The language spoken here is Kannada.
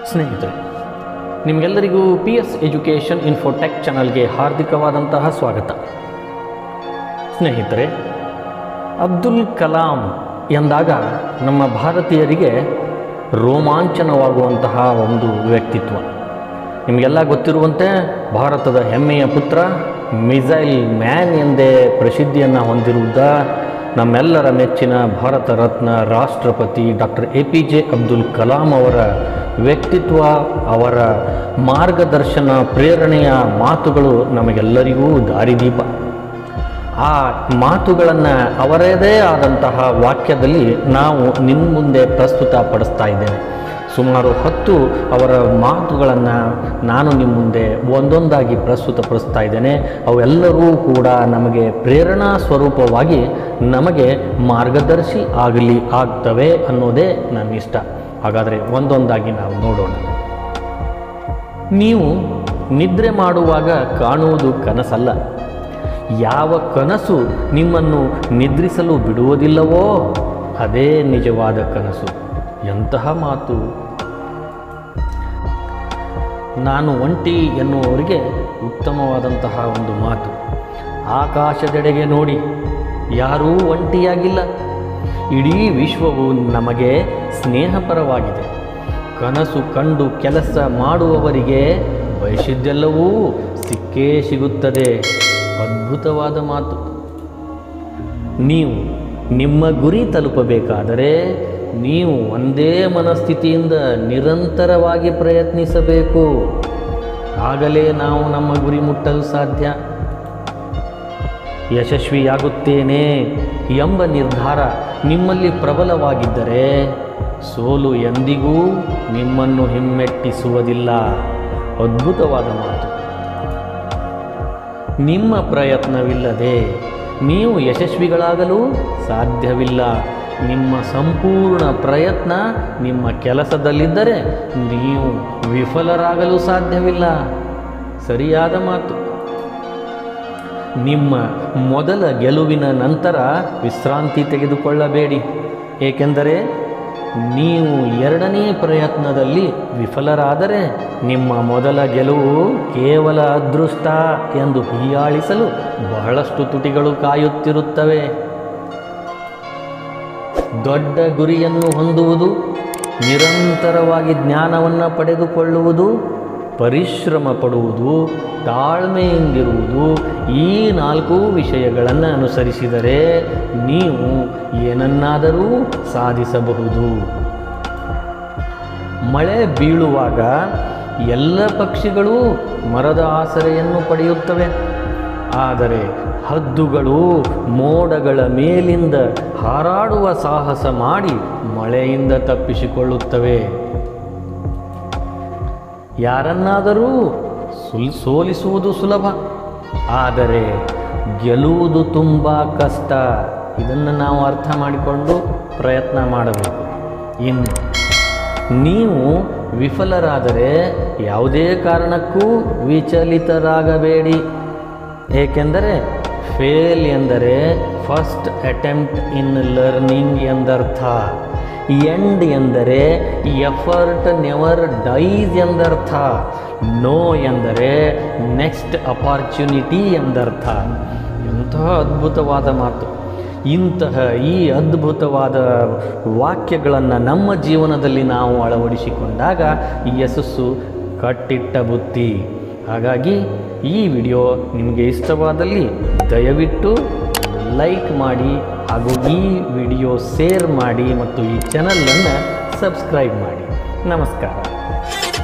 ಸ್ನೇಹಿತರೆ ನಿಮಗೆಲ್ಲರಿಗೂ ಪಿ ಎಸ್ ಎಜುಕೇಷನ್ ಇನ್ಫೋಟೆಕ್ ಚಾನಲ್ಗೆ ಹಾರ್ದಿಕವಾದಂತಹ ಸ್ವಾಗತ ಸ್ನೇಹಿತರೆ ಅಬ್ದುಲ್ ಕಲಾಂ ಎಂದಾಗ ನಮ್ಮ ಭಾರತೀಯರಿಗೆ ರೋಮಾಂಚನವಾಗುವಂತಹ ಒಂದು ವ್ಯಕ್ತಿತ್ವ ನಿಮಗೆಲ್ಲ ಗೊತ್ತಿರುವಂತೆ ಭಾರತದ ಹೆಮ್ಮೆಯ ಪುತ್ರ ಮಿಸೈಲ್ ಮ್ಯಾನ್ ಎಂದೇ ಪ್ರಸಿದ್ಧಿಯನ್ನು ಹೊಂದಿರುವುದ ನಮ್ಮೆಲ್ಲರ ನೆಚ್ಚಿನ ಭಾರತ ರತ್ನ ರಾಷ್ಟ್ರಪತಿ doctor A P J Abdul Kalam ಅವರ ವ್ಯಕ್ತಿತ್ವ ಅವರ ಮಾರ್ಗದರ್ಶನ ಪ್ರೇರಣೆಯ ಮಾತುಗಳು ನಮಗೆಲ್ಲರಿಗೂ ದಾರಿದೀಪ ಆ ಮಾತುಗಳನ್ನು ಅವರದೇ ಆದಂತಹ ವಾಕ್ಯದಲ್ಲಿ ನಾವು ನಿಮ್ಮ ಮುಂದೆ ಪ್ರಸ್ತುತಪಡಿಸ್ತಾ ಇದ್ದೇನೆ ಸುಮಾರು ಹತ್ತು ಅವರ ಮಾತುಗಳನ್ನು ನಾನು ನಿಮ್ಮ ಮುಂದೆ ಒಂದೊಂದಾಗಿ ಪ್ರಸ್ತುತಪಡಿಸ್ತಾ ಇದ್ದೇನೆ ಅವೆಲ್ಲರೂ ಕೂಡ ನಮಗೆ ಪ್ರೇರಣಾ ಸ್ವರೂಪವಾಗಿ ನಮಗೆ ಮಾರ್ಗದರ್ಶಿ ಆಗಲಿ ಆಗ್ತವೆ ಅನ್ನೋದೇ ನನ್ನ ಇಷ್ಟ ಹಾಗಾದರೆ ಒಂದೊಂದಾಗಿ ನಾವು ನೋಡೋಣ ನೀವು ನಿದ್ರೆ ಮಾಡುವಾಗ ಕಾಣುವುದು ಕನಸಲ್ಲ ಯಾವ ಕನಸು ನಿಮ್ಮನ್ನು ನಿದ್ರಿಸಲು ಬಿಡುವುದಿಲ್ಲವೋ ಅದೇ ನಿಜವಾದ ಕನಸು ಎಂತಹ ಮಾತು ನಾನು ಒಂಟಿ ಎನ್ನುವವರಿಗೆ ಉತ್ತಮವಾದಂತಹ ಒಂದು ಮಾತು ಆಕಾಶದೆಡೆಗೆ ನೋಡಿ ಯಾರೂ ಒಂಟಿಯಾಗಿಲ್ಲ ಇಡೀ ವಿಶ್ವವು ನಮಗೆ ಸ್ನೇಹಪರವಾಗಿದೆ ಕನಸು ಕಂಡು ಕೆಲಸ ಮಾಡುವವರಿಗೆ ಬಯಸಿದ್ದೆಲ್ಲವೂ ಸಿಕ್ಕೇ ಸಿಗುತ್ತದೆ ಅದ್ಭುತವಾದ ಮಾತು ನೀವು ನಿಮ್ಮ ಗುರಿ ತಲುಪಬೇಕಾದರೆ ನೀವು ಒಂದೇ ಮನಸ್ಥಿತಿಯಿಂದ ನಿರಂತರವಾಗಿ ಪ್ರಯತ್ನಿಸಬೇಕು ಆಗಲೇ ನಾವು ನಮ್ಮ ಗುರಿ ಮುಟ್ಟಲು ಸಾಧ್ಯ ಯಶಸ್ವಿಯಾಗುತ್ತೇನೆ ಎಂಬ ನಿರ್ಧಾರ ನಿಮ್ಮಲ್ಲಿ ಪ್ರಬಲವಾಗಿದ್ದರೆ ಸೋಲು ಎಂದಿಗೂ ನಿಮ್ಮನ್ನು ಹಿಮ್ಮೆಟ್ಟಿಸುವುದಿಲ್ಲ ಅದ್ಭುತವಾದ ಮಾತು ನಿಮ್ಮ ಪ್ರಯತ್ನವಿಲ್ಲದೆ ನೀವು ಯಶಸ್ವಿಗಳಾಗಲು ಸಾಧ್ಯವಿಲ್ಲ ನಿಮ್ಮ ಸಂಪೂರ್ಣ ಪ್ರಯತ್ನ ನಿಮ್ಮ ಕೆಲಸದಲ್ಲಿದ್ದರೆ ನೀವು ವಿಫಲರಾಗಲು ಸಾಧ್ಯವಿಲ್ಲ ಸರಿಯಾದ ಮಾತು ನಿಮ್ಮ ಮೊದಲ ಗೆಲುವಿನ ನಂತರ ವಿಶ್ರಾಂತಿ ತೆಗೆದುಕೊಳ್ಳಬೇಡಿ ಏಕೆಂದರೆ ನೀವು ಎರಡನೇ ಪ್ರಯತ್ನದಲ್ಲಿ ವಿಫಲರಾದರೆ ನಿಮ್ಮ ಮೊದಲ ಗೆಲುವು ಕೇವಲ ಅದೃಷ್ಟ ಎಂದು ಹೀಯಾಳಿಸಲು ಬಹಳಷ್ಟು ತುಟಿಗಳು ಕಾಯುತ್ತಿರುತ್ತವೆ ದೊಡ್ಡ ಗುರಿಯನ್ನು ಹೊಂದುವುದು ನಿರಂತರವಾಗಿ ಜ್ಞಾನವನ್ನು ಪಡೆದುಕೊಳ್ಳುವುದು ಪರಿಶ್ರಮ ಪಡುವುದು ತಾಳ್ಮೆಯಿಂದಿರುವುದು ಈ ನಾಲ್ಕು ವಿಷಯಗಳನ್ನು ಅನುಸರಿಸಿದರೆ ನೀವು ಏನನ್ನಾದರೂ ಸಾಧಿಸಬಹುದು ಮಳೆ ಬೀಳುವಾಗ ಎಲ್ಲ ಪಕ್ಷಿಗಳು ಮರದ ಆಸರೆಯನ್ನು ಪಡೆಯುತ್ತವೆ ಆದರೆ ಹದ್ದುಗಳು ಮೋಡಗಳ ಮೇಲಿಂದ ಹಾರಾಡುವ ಸಾಹಸ ಮಾಡಿ ಮಳೆಯಿಂದ ತಪ್ಪಿಸಿಕೊಳ್ಳುತ್ತವೆ ಯಾರನ್ನಾದರೂ ಸುಲ್ ಸೋಲಿಸುವುದು ಸುಲಭ ಆದರೆ ಗೆಲ್ಲುವುದು ತುಂಬ ಕಷ್ಟ ಇದನ್ನು ನಾವು ಅರ್ಥ ಮಾಡಿಕೊಂಡು ಪ್ರಯತ್ನ ಮಾಡಬೇಕು ಇನ್ನು ನೀವು ವಿಫಲರಾದರೆ ಯಾವುದೇ ಕಾರಣಕ್ಕೂ ವಿಚಲಿತರಾಗಬೇಡಿ ಏಕೆಂದರೆ ಫೇಲ್ ಎಂದರೆ ಫಸ್ಟ್ ಅಟೆಂಪ್ಟ್ ಇನ್ ಲರ್ನಿಂಗ್ ಎಂದರ್ಥ ಎಂಡ್ ಎಂದರೆ ಎಫರ್ಟ್ ನೆವರ್ ಡೈಸ್ ಎಂದರ್ಥ ನೋ ಎಂದರೆ ನೆಕ್ಸ್ಟ್ ಅಪಾರ್ಚುನಿಟಿ ಎಂದರ್ಥ ಎಂತಹ ಅದ್ಭುತವಾದ ಮಾತು ಇಂತಹ ಈ ಅದ್ಭುತವಾದ ವಾಕ್ಯಗಳನ್ನು ನಮ್ಮ ಜೀವನದಲ್ಲಿ ನಾವು ಅಳವಡಿಸಿಕೊಂಡಾಗ ಈ ಯಶಸ್ಸು ಕಟ್ಟಿಟ್ಟ ಬುತ್ತಿ ಹಾಗಾಗಿ ಈ ವಿಡಿಯೋ ನಿಮಗೆ ಇಷ್ಟವಾದಲ್ಲಿ ದಯವಿಟ್ಟು ಲೈಕ್ ಮಾಡಿ ಹಾಗೂ ಈ ವಿಡಿಯೋ ಶೇರ್ ಮಾಡಿ ಮತ್ತು ಈ ಚಾನಲನ್ನು ಸಬ್ಸ್ಕ್ರೈಬ್ ಮಾಡಿ ನಮಸ್ಕಾರ